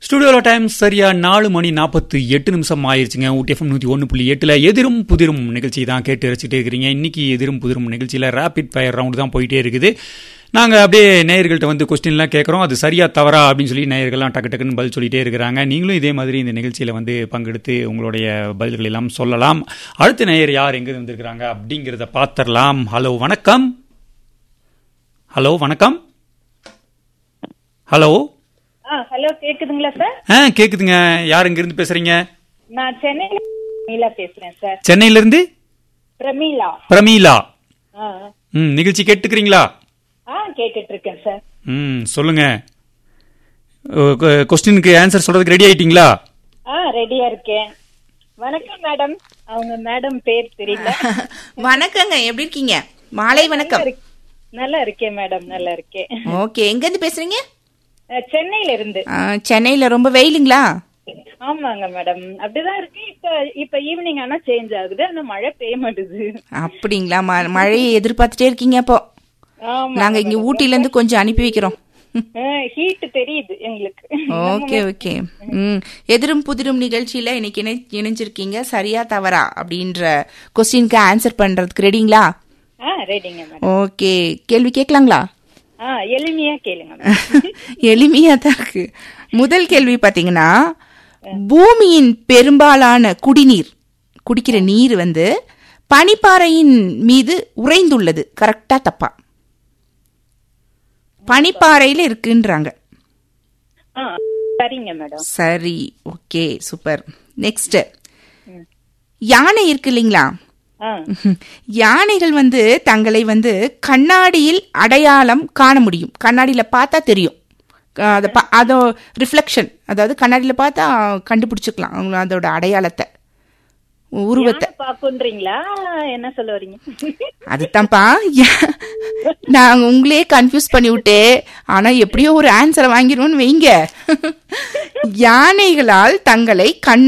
ஸ்டுடியோல time சரியா நாலு மணி நாற்பத்தி எட்டு நிமிஷம் ஆயிருச்சுங்க ஊட்டி எஃப்எம் நூற்றி ஒன்று புள்ளி எட்டில் எதிரும் புதிரும் நிகழ்ச்சி தான் கேட்டு ரசிச்சுட்டே இருக்கிறீங்க இன்னைக்கு எதிரும் புதிரும் நிகழ்ச்சியில் ரேபிட் ஃபயர் ரவுண்டு தான் போயிட்டே இருக்குது நாங்கள் அப்படியே நேயர்கள்ட்ட வந்து கொஸ்டின்லாம் கேட்குறோம் அது சரியா தவறா அப்படின்னு சொல்லி நேயர்கள்லாம் டக்கு டக்குன்னு பதில் சொல்லிட்டே இருக்கிறாங்க நீங்களும் இதே மாதிரி இந்த நிகழ்ச்சியில் வந்து பங்கெடுத்து உங்களுடைய பதில்கள் எல்லாம் சொல்லலாம் அடுத்த நேயர் யார் எங்கே வந்திருக்கிறாங்க அப்படிங்கிறத பார்த்துடலாம் ஹலோ வணக்கம் ஹலோ வணக்கம் ஹலோ ஆ ஹலோ கேக்குதுங்களா சார் ஆ கேக்குதுங்க யார் இங்க இருந்து பேசுறீங்க நான் சென்னையில பிரமீளா பேசுறேன் சார் சென்னையில இருந்து பிரமீளா பிரமீளா ஆ ம் நிகழ்ச்சி கேட்டுக்கிறீங்களா ஆ கேட்டுட்டு இருக்கேன் சார் ம் சொல்லுங்க கொஸ்டினுக்கு ஆன்சர் சொல்றதுக்கு ரெடி ஆயிட்டீங்களா ஆ ரெடியா இருக்கேன் வணக்கம் மேடம் அவங்க மேடம் பேர் தெரியல வணக்கங்க எப்படி இருக்கீங்க மாலை வணக்கம் இருக்- நல்லா இருக்கேன் மேடம் நல்லா இருக்கேன் ஓகே எங்க இருந்து பேசுறீங்க அஹ், சென்னையில இருந்து ஆ, சென்னையில ரொம்ப வெயிலுங்களா ஆமாங்க மேடம் அப்படிதான் இருக்கு இப்ப இப்ப ஈவினிங் ஆனா சேஞ்ச் ஆகுது ஆனா மழை பெய்ய மாட்டுது அப்படிங்களா ம- மழையை எதிர்பார்த்துட்டே இருக்கீங்க அப்போ ஆமா நாங்க இங்க ஊட்டில இருந்து கொஞ்சம் அனுப்பி வைக்கிறோம் ஹீட் தெரியுது எங்களுக்கு ஓகே ஓகே ம் எதிரும் புதிரும் நிகழ்ச்சியில இன்னைக்கு இணை இணைஞ்சிருக்கீங்க சரியா தவறா அப்படின்ற கொஸ்டினுக்கு ஆன்சர் பண்றதுக்கு ரெடிங்களா ஆ ரெடிங்க மேடம் ஓகே கேள்வி கேட்கலாங்களா ஆ எளிமையா கேளுங்க மேடம் எளிமையா தான் இருக்கு முதல் கேள்வி பாத்தீங்கன்னா பூமியின் பெரும்பாலான குடிநீர் குடிக்கிற நீர் வந்து பனிப்பாறையின் மீது உறைந்துள்ளது கரெக்டா தப்பா பனிப்பாறையில இருக்குன்றாங்க ஆ சரிங்க மேடம் சரி ஓகே சூப்பர் நெக்ஸ்ட் யானை இருக்கு இல்லைங்களா ஆ யானைகள் வந்து தங்களை வந்து கண்ணாடியில் அடையாளம் காண முடியும் கண்ணாடியில பார்த்தா தெரியும் அஹ் அதை பா- அதோ ரிஃப்ளெக்ஷன் அதாவது கண்ணாடியில பார்த்தா கண்டுபிடிச்சுக்கலாம் அவங்க அதோட அடையாளத்தை உருவத்தை யானை பாக்குன்றீங்களா என்ன சொல்ல வரீங்க அதுதான்ப்பா யா- நான் உங்களே கன்ஃபியூஸ் பண்ணி விட்டே ஆனா எப்படியோ ஒரு ஆன்சரை வாங்கிடுவோன்னு வைங்க யானைகளால் தங்களை கண்ண